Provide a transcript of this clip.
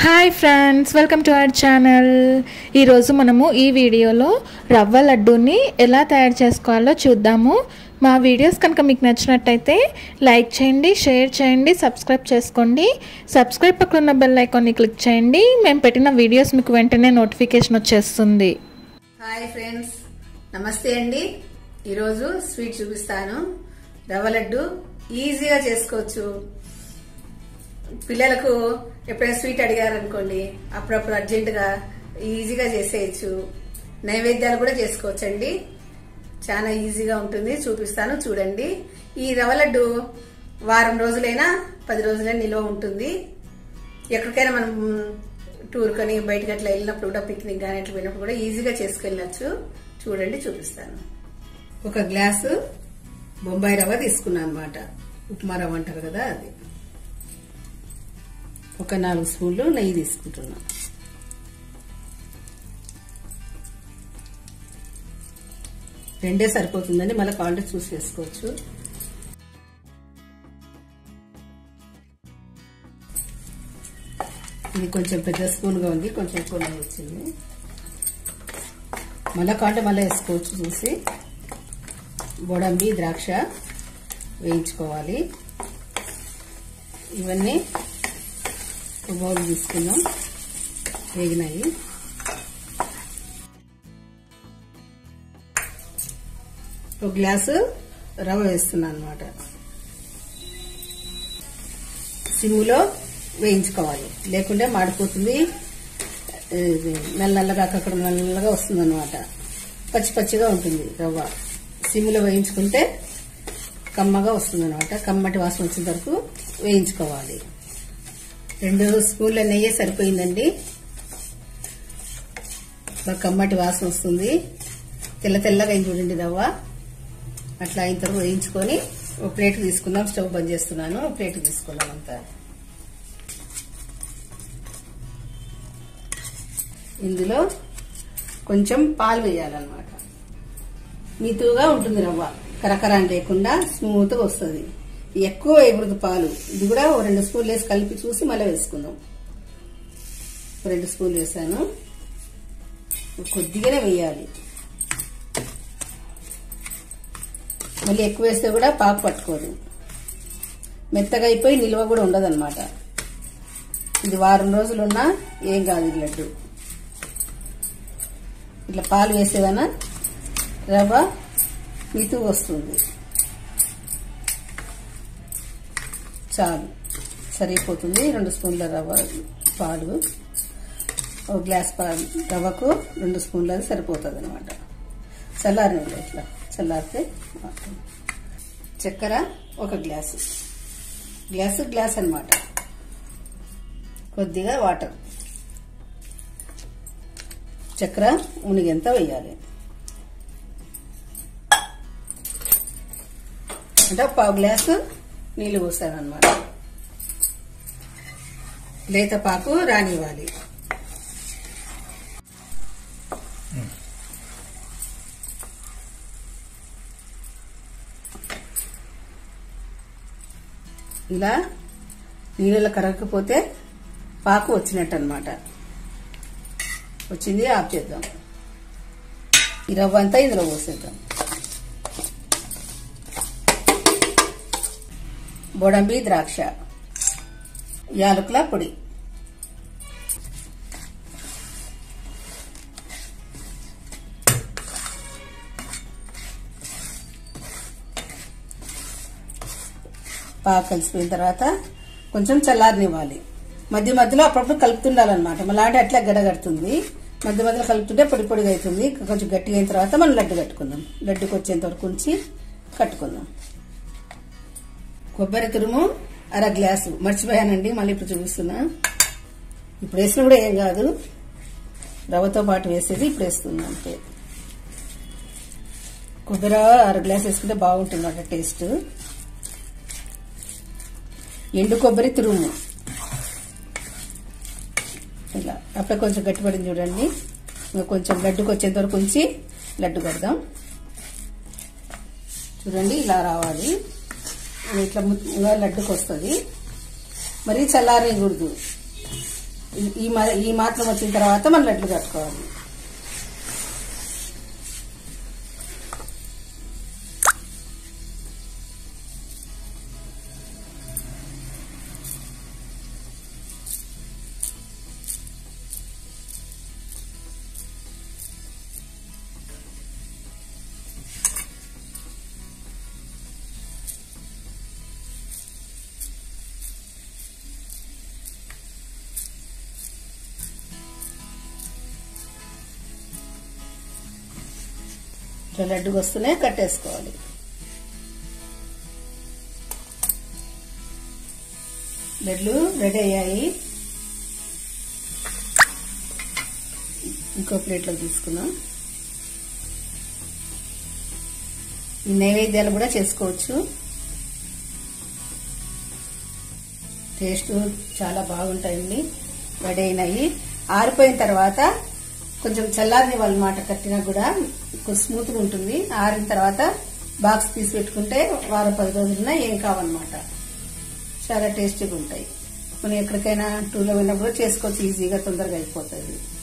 hi friends welcome to our channel ఈరోజు మనము ఈ వీడియోలో రవ్వ లడ్డూని ఎలా తయారు చేసుకోవాలో చూద్దాము మా వీడియోస్ కనుక మీకు నచ్చినట్టయితే లైక్ చేయండి షేర్ చేయండి సబ్స్క్రైబ్ చేసుకోండి సబ్స్క్రైబ్ పక్కన ఉన్న బెల్ ఐకాన్ని క్లిక్ చేయండి మేము పెట్టిన వీడియోస్ మీకు వెంటనే నోటిఫికేషన్ వచ్చేస్తుంది హాయ్ ఫ్రెండ్స్ నమస్తే అండి ఈరోజు స్వీట్ చూపిస్తాను రవ్వ లడ్డు ఈజీగా చేసుకోవచ్చు పిల్లలకు ఎప్పుడైనా స్వీట్ అడిగారనుకోండి అప్పుడప్పుడు అర్జెంటుగా ఈజీగా చేసేయచ్చు నైవేద్యాలు కూడా చేసుకోవచ్చండి చాలా ఈజీగా ఉంటుంది చూపిస్తాను చూడండి ఈ రవ్వ లడ్డు వారం రోజులైనా పది రోజులైనా నిల్వ ఉంటుంది ఎక్కడికైనా మనం టూర్ కొని బయటకు అట్లా వెళ్ళినప్పుడు కూడా పిక్నిక్ కానీ అట్లా వెళ్ళినప్పుడు కూడా ఈజీగా చేసుకెళ్ళచ్చు చూడండి చూపిస్తాను ఒక గ్లాసు బొంబాయి రవ్వ తీసుకున్నాను అనమాట ఉప్మా రవ్వ అంటారు కదా అది ఒక నాలుగు స్పూన్లు నెయ్యి తీసుకుంటున్నా రెండే సరిపోతుందండి మళ్ళీ కావాలంటే చూసి వేసుకోవచ్చు ఇది కొంచెం పెద్ద స్పూన్గా ఉంది కొంచెం ఎక్కువ నెయ్యి వచ్చింది మళ్ళీ కావాలంటే మళ్ళీ వేసుకోవచ్చు చూసి గోడంబి ద్రాక్ష వేయించుకోవాలి ఇవన్నీ ఒక బౌల్ తీసుకుందాం వేగినాయి ఒక గ్లాసు రవ్వ వేస్తున్నాను అనమాట సిమ్లో వేయించుకోవాలి లేకుంటే మాడిపోతుంది ఇది నల్ల నల్లగా అక్కడ నల్లగా వస్తుంది అనమాట పచ్చి పచ్చిగా ఉంటుంది రవ్వ సిమ్లో వేయించుకుంటే కమ్మగా వస్తుంది అనమాట కమ్మటి వాసన వచ్చిన వరకు వేయించుకోవాలి రెండు స్పూన్ల నెయ్యి సరిపోయిందండి బాగా కమ్మటి వాసన వస్తుంది తెల్ల తెల్లగా అయింది చూడండి రవ్వ అట్లా అయిన తర్వాత వేయించుకొని ఒక ప్లేట్ తీసుకుందాం స్టవ్ బంద్ చేస్తున్నాను ఒక ప్లేట్ తీసుకుందాం అంతా ఇందులో కొంచెం పాలు వేయాలన్నమాట మీతుగా ఉంటుంది రవ్వ కరకర లేకుండా స్మూత్గా వస్తుంది ఎక్కువ వేయకూడదు పాలు ఇది కూడా ఓ రెండు స్పూన్లు వేసి కలిపి చూసి మళ్ళీ వేసుకుందాం ఓ రెండు స్పూన్లు వేసాను కొద్దిగానే వేయాలి మళ్ళీ ఎక్కువ వేస్తే కూడా పాకు పట్టుకోదు మెత్తగా అయిపోయి నిల్వ కూడా ఉండదు ఇది వారం రోజులున్నా ఏం కాదు ఈ లడ్డు ఇట్లా పాలు వేసేదన్నా రవ్వ మితు వస్తుంది చాలు సరిపోతుంది రెండు స్పూన్ల రవ్వ పాలు ఒక గ్లాస్ పాలు రవ్వకు రెండు స్పూన్లు అది సరిపోతుంది అనమాట చల్లారి ఇట్లా చల్లారితే చక్కెర ఒక గ్లాసు గ్లాసు గ్లాస్ అనమాట కొద్దిగా వాటర్ చక్కెర ఉనిగెంత వేయాలి అంటే పావు గ్లాసు నీళ్లు పోసాను అనమాట లేత పాకు రానివ్వాలి ఇలా నీళ్ళలో కరగకపోతే పాకు వచ్చినట్టు అనమాట వచ్చింది ఆఫ్ చేద్దాం ఈ రవ్వ అంతా ఇందులో పోసేద్దాం బొడంబి ద్రాక్ష యాలకుల పొడి బాగా కలిసిపోయిన తర్వాత కొంచెం చల్లారనివ్వాలి మధ్య మధ్యలో అప్పుడప్పుడు కలుపుతుండాలన్నమాట మళ్ళీ అంటే అట్లా గడగడుతుంది మధ్య మధ్యలో కలుపుతుంటే పొడి పొడిగా అవుతుంది కొంచెం గట్టిగా అయిన తర్వాత మనం లడ్డు కట్టుకుందాం లడ్డుకి వచ్చేంత వరకు ఉంచి కట్టుకుందాం కొబ్బరి తురుము అర గ్లాసు మర్చిపోయానండి మళ్ళీ ఇప్పుడు చూపిస్తున్నా ఇప్పుడు వేసిన కూడా ఏం కాదు రవ్వతో పాటు వేసేది ఇప్పుడు వేస్తున్నా అంతే కొబ్బరి అర గ్లాస్ వేసుకుంటే బాగుంటుంది అన్నమాట టేస్ట్ ఎండు కొబ్బరి తురుము ఇలా అప్పుడే కొంచెం గట్టిపడింది చూడండి ఇంకా కొంచెం లడ్డుకు వచ్చేంత వరకు ఉంచి లడ్డు కడదాం చూడండి ఇలా రావాలి ఇట్లా ముద్దుగా లడ్డుకు వస్తుంది మరి చల్లారకూడదు ఈ- ఈ మా- ఈ మాత్రం వచ్చిన తర్వాత మనం లడ్లు కట్టుకోవాలి ఇట్లా లడ్డుకు వస్తూనే కట్టేసుకోవాలి లడ్లు రెడీ అయ్యాయి ఇంకో ప్లేట్లో తీసుకుందాం ఈ నైవేద్యాలు కూడా చేసుకోవచ్చు టేస్ట్ చాలా బాగుంటాయండి రెడీ అయినాయి ఆరిపోయిన తర్వాత కొంచెం చల్లారిని వాళ్ళ మాట కట్టినా కూడా కొంచెం స్మూత్గా ఉంటుంది ఆరిన తర్వాత బాక్స్ తీసి పెట్టుకుంటే వారం పది రోజులున్నా ఏం కావన్నమాట చాలా టేస్టీగా ఉంటాయి మనం ఎక్కడికైనా టూర్లో వెళ్ళినప్పుడు చేసుకోవచ్చు ఈజీగా తొందరగా అయిపోతుంది